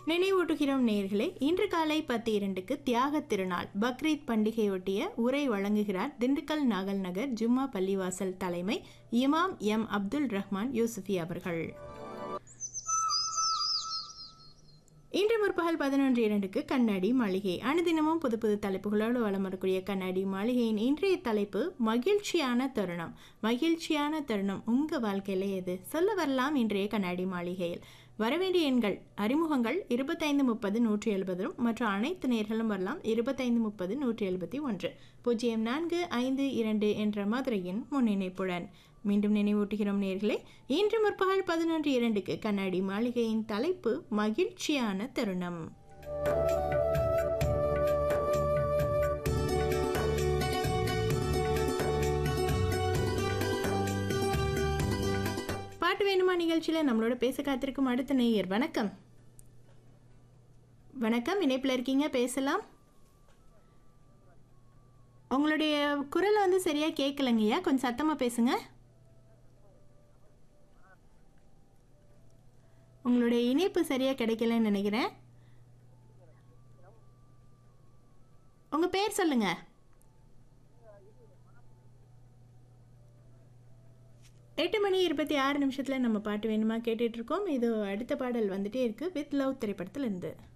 நினைவூட்டுகிறோம் நேர்களே இன்று காலை பத்து இரண்டுக்கு தியாக திருநாள் பக்ரீத் பண்டிகையொட்டிய உரை வழங்குகிறார் திண்டுக்கல் நாகல் நகர் ஜும்மா பள்ளிவாசல் தலைமை இமாம் எம் அப்துல் ரஹ்மான் யூசுஃபி அவர்கள் இன்று முற்பகல் பதினொன்று இரண்டுக்கு கண்ணாடி மாளிகை அனுதினமும் புது புது தலைப்புகளோடு வலம் வரக்கூடிய கண்ணாடி மாளிகையின் இன்றைய தலைப்பு மகிழ்ச்சியான தருணம் மகிழ்ச்சியான தருணம் உங்க வாழ்க்கையில எது சொல்ல வரலாம் இன்றைய கண்ணாடி மாளிகையில் வரவேண்டிய எண்கள் அறிமுகங்கள் இருபத்தைந்து முப்பது நூற்றி எழுபதும் மற்ற அனைத்து நேர்களும் வரலாம் இருபத்தைந்து முப்பது நூற்றி எழுபத்தி ஒன்று பூஜ்ஜியம் நான்கு ஐந்து இரண்டு என்ற மதுரையின் முன்னிணைப்புடன் மீண்டும் நினைவூட்டுகிறோம் நேர்களே இன்று முற்பகல் பதினொன்று இரண்டுக்கு கண்ணாடி மாளிகையின் தலைப்பு மகிழ்ச்சியான தருணம் பாட்டு வேணுமா நிகழ்ச்சியில் நம்மளோட பேச காத்திருக்கும் அடுத்த நேயர் வணக்கம் வணக்கம் இணைப்பில் இருக்கீங்க பேசலாம் உங்களுடைய குரல் வந்து சரியாக கேட்கலங்கய்யா கொஞ்சம் சத்தமாக பேசுங்க உங்களுடைய இணைப்பு சரியாக கிடைக்கலன்னு நினைக்கிறேன் உங்கள் பேர் சொல்லுங்க எட்டு மணி இருபத்தி ஆறு நிமிஷத்தில் நம்ம பாட்டு வேணுமா கேட்டுட்ருக்கோம் இது அடுத்த பாடல் வந்துட்டே இருக்குது வித் லவ் திரைப்படத்தில் இருந்து